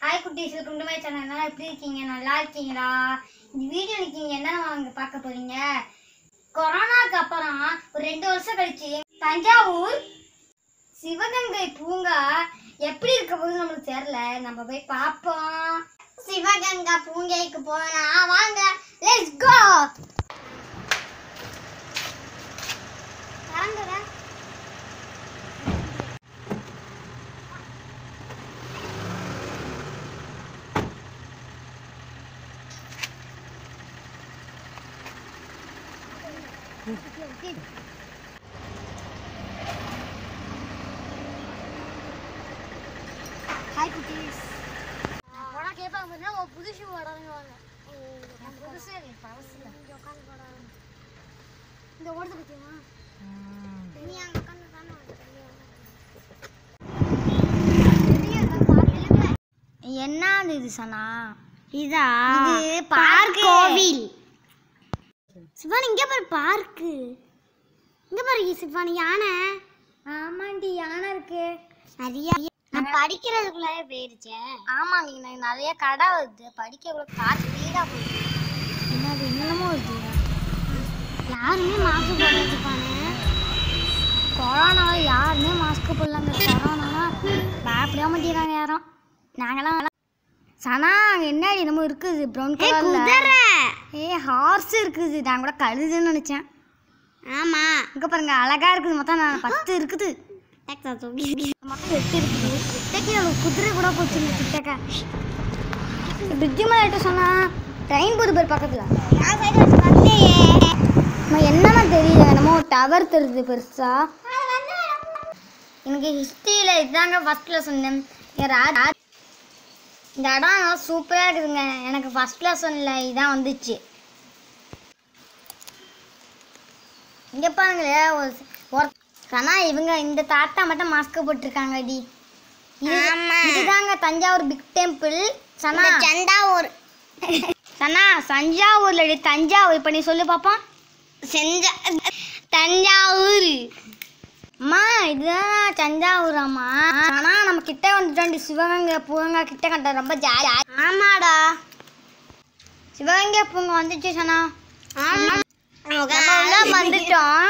Hi குட்டீஸ் welcome to my channel எல்லாம் எப்படி இருக்கீங்க நல்லா இருக்கீங்களா இந்த வீடியோ நீங்க என்ன வாங்க பார்க்க போறீங்க கொரோனாக்கு அப்புறம் ஒரு ரெண்டு வருஷம் கழிச்சு தஞ்சாவூர் சிவகங்கை பூங்கா எப்படி இருக்க போகுது நம்மளுக்கு தெரியல நம்ம போய் பார்ப்போம் சிவகங்கா பூங்கைக்கு போனா வாங்க லெட்ஸ் கோ ஹாய் குட்டீஸ் போனா கேட்பாங்க பார்த்தீங்கன்னா ஒரு புது ஷூ வடங்குவாங்க புதுசு இல்லை பழசுல இந்த ஓடுது பத்தியமா நீ அங்க உட்காந்து என்ன இது சனா இதா இது பார்க் கோவில் சிவானி இங்க பாரு பார்க்கு இங்க பாரு சிவானி யானை ஆமாண்டி யானை இருக்கு நிறைய நான் படிக்கிறதுக்குள்ளே போயிருச்சேன் ஆமாங்க இங்க நிறைய கடை வருது படிக்க கூட காசு வீடா போகுது என்னது என்னமோ வருது யாருமே மாசு போடல சிவானு கொரோனாவை யாருமே மாஸ்க் போடலாங்க கொரோனா பயப்பட மாட்டேங்கிறாங்க யாரும் நாங்களாம் சனா அங்க என்னடி என்னமோ இருக்குது ப்ரௌன் கலர்ல குதிரை ஏ ஹார்ஸ் இருக்குது நான் கூட கழுதுன்னு நினைச்சேன் ஆமா இங்க பாருங்க அழகா இருக்குது மொத்தம் நான் பத்து இருக்குது டேக்ஸா தூக்கி மொத்தம் எட்டு இருக்குது எட்டைக்கு நம்ம குதிரை கூட போச்சுங்க கிட்டக்க பிரிட்ஜு மேலே எட்டு சொன்னா ட்ரெயின் போகுது பேர் பக்கத்துல நம்ம என்னன்னு தெரியல என்னமோ டவர் தெரியுது பெருசா எனக்கு ஹிஸ்ட்ரியில் இதுதாங்க ஃபஸ்ட்டில் சொன்னேன் என் ரா- ரா- இந்த இடம் நல்லா சூப்பராக இருக்குதுங்க எனக்கு ஃபஸ்ட் லெசனில் இதான் வந்துச்சு இங்கே பாருங்களே ஒரு ஒரு ஆனால் இவங்க இந்த தாத்தா மட்டும் மாஸ்க் போட்டிருக்காங்க டி இது- ஆமா. இதுதாங்க தஞ்சாவூர் பிக் டெம்பிள் சனா தஞ்சாவூர் சனா தஞ்சாவூர்ல டி தஞ்சாவூர் இப்போ நீ சொல்லு பாப்போம் செஞ்ச தஞ்சாவூர் அம்மா இதுதான் தஞ்சாவூராம்மா ஆனா நம்ம கிட்ட வந்துட்டோம் டி சிவகங்கை பூங்கா கிட்ட கண்ட ரொம்ப ஜாலி ஆமாடா சிவகங்கை பூங்கா வந்துச்சு சனா ஆமா நம்ம உள்ள வந்துட்டோம்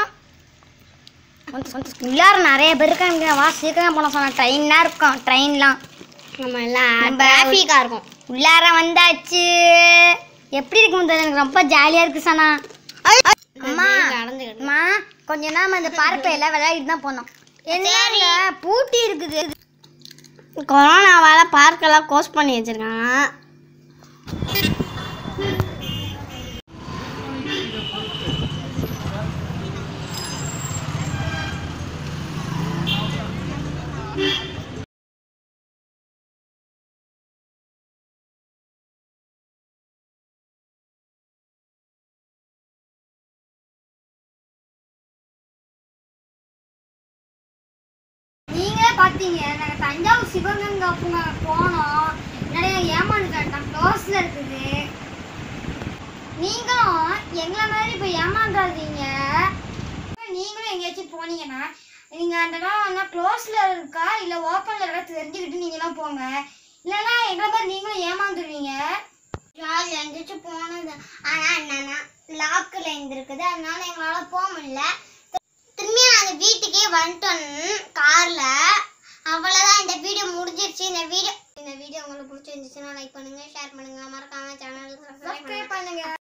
உள்ளார நிறைய பேர் இருக்காங்க வா சீக்கிரம் போன சொன்னா ட்ரெயின்லாம் இருக்கும் ட்ரெயின்லாம் நம்ம எல்லாம் நம்ம டிராஃபிக்கா இருக்கும் உள்ளார வந்தாச்சு எப்படி இருக்கும் தெரியல எனக்கு ரொம்ப ஜாலியா இருக்கு சனா அம்மா நடந்துக்கிட்டு அம்மா கொஞ்ச நேரம் இந்த பார்க்கில் எல்லாம் விளையாடிட்டு தான் போனோம் என்னங்க பூட்டி இருக்குது கொரோனாவால பார்க்கெல்லாம் க்ளோஸ் பண்ணி வச்சிருக்காங்க நீங்களே பார்த்தீங்க நாங்கள் தஞ்சாவூர் சிவகங்கா பூங்கா போனோம் நிறைய ஏமாந்துட்டோம் க்ளோஸில் இருக்குது நீங்களும் எங்களை மாதிரி இப்போ ஏமாந்துடாதீங்க நீங்களும் எங்கேயாச்சும் போனீங்கன்னா நீங்கள் அந்த இடம் என்ன க்ளோஸில் இருக்கா இல்லை ஓப்பனில் இருக்கா தெரிஞ்சுக்கிட்டு நீங்களாம் போங்க இல்லைன்னா எங்களை மாதிரி நீங்களும் ஏமாந்துடுவீங்க ஜாலி எந்திரிச்சு போனது ஆனா என்னன்னா லாக்கில் இருந்திருக்குது அதனால எங்களால போக முடியல திரும்பி நாங்கள் வீட்டுக்கே வந்துட்டோம் கார்ல அவ்வளோதான் இந்த வீடியோ முடிஞ்சிருச்சு இந்த வீடியோ இந்த வீடியோ உங்களுக்கு பிடிச்சிருந்துச்சுன்னா லைக் பண்ணுங்க ஷேர் பண்ணுங்க மறக்காம சேனல் சப்ஸ்கிரைப் பண்ணுங்க